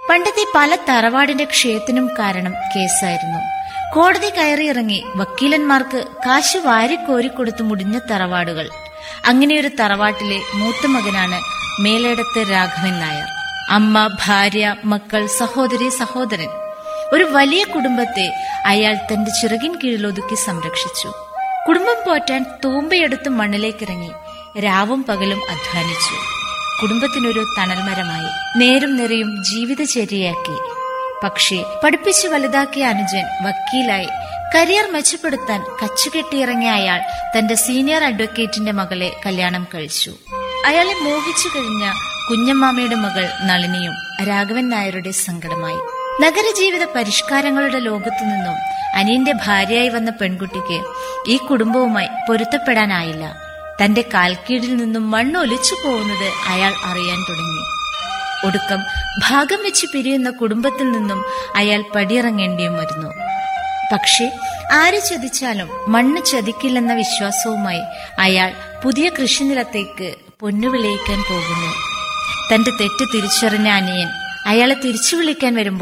പണ്ടത്തെ പല തറവാടിന്റെ ക്ഷയത്തിനും കാരണം കേസായിരുന്നു കോടതി കയറിയിറങ്ങി വക്കീലന്മാർക്ക് കാശ് വാരിക്കോരിക്കൊടുത്ത് മുടിഞ്ഞ തറവാടുകൾ അങ്ങനെയൊരു തറവാട്ടിലെ മൂത്ത മകനാണ് മേലേടത്ത് രാഘവൻ നായർ അമ്മ ഭാര്യ മക്കൾ സഹോദരി സഹോദരൻ ഒരു വലിയ കുടുംബത്തെ അയാൾ തന്റെ ചിറകിൻ കീഴിലൊതുക്കി സംരക്ഷിച്ചു കുടുംബം പോറ്റാൻ തൂമ്പയെടുത്ത് മണ്ണിലേക്കിറങ്ങി രാവും പകലും അധ്വാനിച്ചു കുടുംബത്തിനൊരു തണൽമരമായി നേരും നിറയും ജീവിതചര്യയാക്കി പക്ഷേ പഠിപ്പിച്ചു വലുതാക്കിയ അനുജൻ വക്കീലായി കരിയർ മെച്ചപ്പെടുത്താൻ കച്ചുകെട്ടിയിറങ്ങിയ അയാൾ തന്റെ സീനിയർ അഡ്വക്കേറ്റിന്റെ മകളെ കല്യാണം കഴിച്ചു അയാളെ മോഹിച്ചു കഴിഞ്ഞ കുഞ്ഞമ്മാമയുടെ മകൾ നളിനിയും രാഘവൻ നായരുടെ സങ്കടമായി നഗരജീവിത പരിഷ്കാരങ്ങളുടെ ലോകത്തു നിന്നും അനിയന്റെ ഭാര്യയായി വന്ന പെൺകുട്ടിക്ക് ഈ കുടുംബവുമായി പൊരുത്തപ്പെടാനായില്ല തന്റെ കാൽക്കീഴിൽ നിന്നും മണ്ണൊലിച്ചു പോകുന്നത് അയാൾ അറിയാൻ തുടങ്ങി ഒടുക്കം ഭാഗം വെച്ച് പിരിയുന്ന കുടുംബത്തിൽ നിന്നും അയാൾ പടിയിറങ്ങേണ്ടിയും വരുന്നു പക്ഷേ ആര് ചതിച്ചാലും മണ്ണ് ചതിക്കില്ലെന്ന വിശ്വാസവുമായി അയാൾ പുതിയ കൃഷിനിലത്തേക്ക് പൊന്നു വിളയിക്കാൻ പോകുന്നു തന്റെ തെറ്റ് തിരിച്ചറിഞ്ഞ അനിയൻ അയാളെ തിരിച്ചു വിളിക്കാൻ വരുമ്പോൾ